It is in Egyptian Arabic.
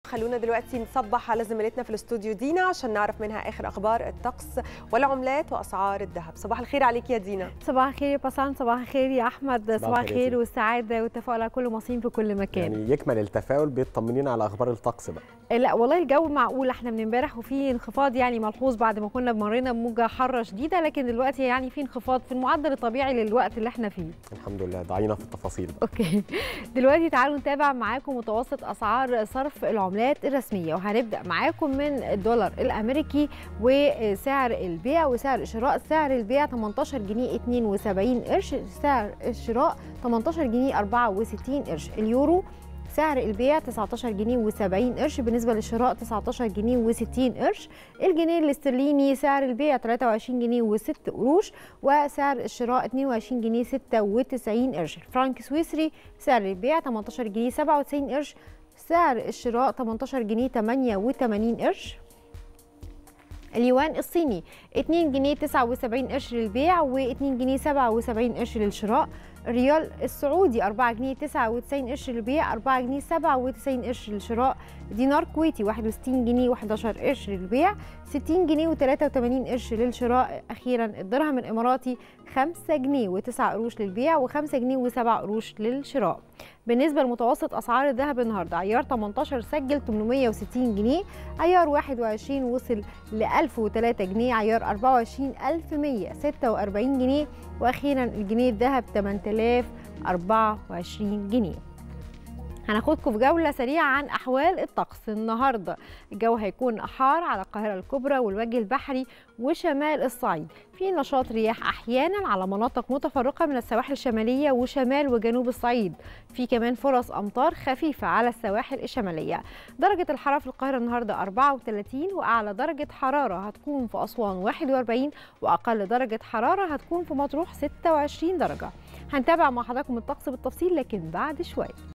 خلونا دلوقتي نصبح على زميلتنا في الاستوديو دينا عشان نعرف منها اخر اخبار الطقس والعملات واسعار الذهب صباح الخير عليك يا دينا صباح الخير يا باسان صباح الخير يا احمد صباح الخير يا الخير سيدي. والسعاده والتفاؤل على كل مصريين في كل مكان يعني يكمل التفاؤل بيطمنين على اخبار الطقس بقى آه، لا والله الجو معقول احنا من امبارح وفي انخفاض يعني ملحوظ بعد ما كنا مرينا بموجه حاره شديده لكن دلوقتي يعني في انخفاض في المعدل الطبيعي للوقت اللي احنا فيه الحمد لله ضعينا في التفاصيل بقى. اوكي دلوقتي تعالوا نتابع معاكم متوسط اسعار صرف العملات الرسميه وهنبدا معاكم من الدولار الامريكي وسعر البيع وسعر الشراء سعر البيع 18 جنيه 72 قرش سعر الشراء 18 جنيه 64 قرش اليورو سعر البيع 19 جنيه و70 قرش بالنسبه للشراء 19 جنيه و60 قرش الجنيه الاسترليني سعر البيع 23 جنيه و6 قروش وسعر الشراء 22 جنيه 96 قرش الفرنك السويسري سعر البيع 18 جنيه 97 قرش سعر الشراء 18 جنيه 88 قرش اليوان الصيني 2 جنيه 79 قرش للبيع و2 جنيه 77 قرش للشراء الريال السعودي 4 جنيه 99 قرش للبيع 4 جنيه 97 قرش للشراء دينار كويتي 61 جنيه و11 قرش للبيع 60 جنيه و83 قرش للشراء اخيرا الدرهم الاماراتي 5 جنيه و9 قروش للبيع و5 جنيه و7 قروش للشراء بالنسبه لمتوسط اسعار الذهب النهارده عيار 18 سجل 860 جنيه عيار 21 وصل ل 1003 جنيه عيار 24 1146 جنيه واخيرا الجنيه الذهب 8024 جنيه هناخدكم في جولة سريعة عن أحوال الطقس النهاردة الجو هيكون حار على القاهرة الكبرى والوجه البحري وشمال الصعيد في نشاط رياح أحيانا على مناطق متفرقة من السواحل الشمالية وشمال وجنوب الصعيد في كمان فرص أمطار خفيفة على السواحل الشمالية درجة الحرارة في القاهرة النهاردة 34 وأعلى درجة حرارة هتكون في أسوان 41 وأقل درجة حرارة هتكون في مطروح 26 درجة هنتابع مع حضراتكم الطقس بالتفصيل لكن بعد شوية